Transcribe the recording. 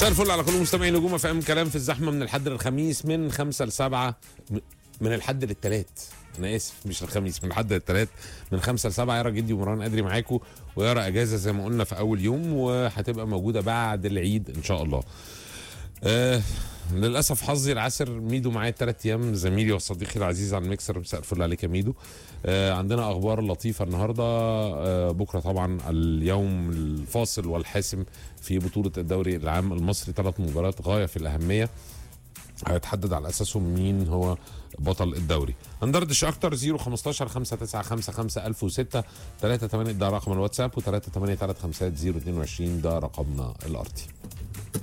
مساء الفل على كل مستمعي نجوم اف ام كلام في الزحمه من الحد للخميس من خمسة لسبعة م- من الحد للتلات انا اسف مش الخميس من الحد للتلات من خمسة لسبعة يارا جدي ومروان قدري معاكم ويارا اجازه زي ما قلنا في اول يوم وهتبقى موجوده بعد العيد ان شاء الله آه للاسف حظي العسر ميدو معايا ثلاث ايام زميلي وصديقي العزيز على الميكسر مساء الفل عليك يا ميدو آه عندنا اخبار لطيفه النهارده آه بكره طبعا اليوم الفاصل والحاسم في بطوله الدوري العام المصري ثلاث مباريات غايه في الاهميه هيتحدد على اساسهم مين هو بطل الدوري هندردش اكتر 0 15 5 9 5 5 1006 3 8 ده رقم الواتساب و 3 8 3 5 0 22 ده رقمنا الارضي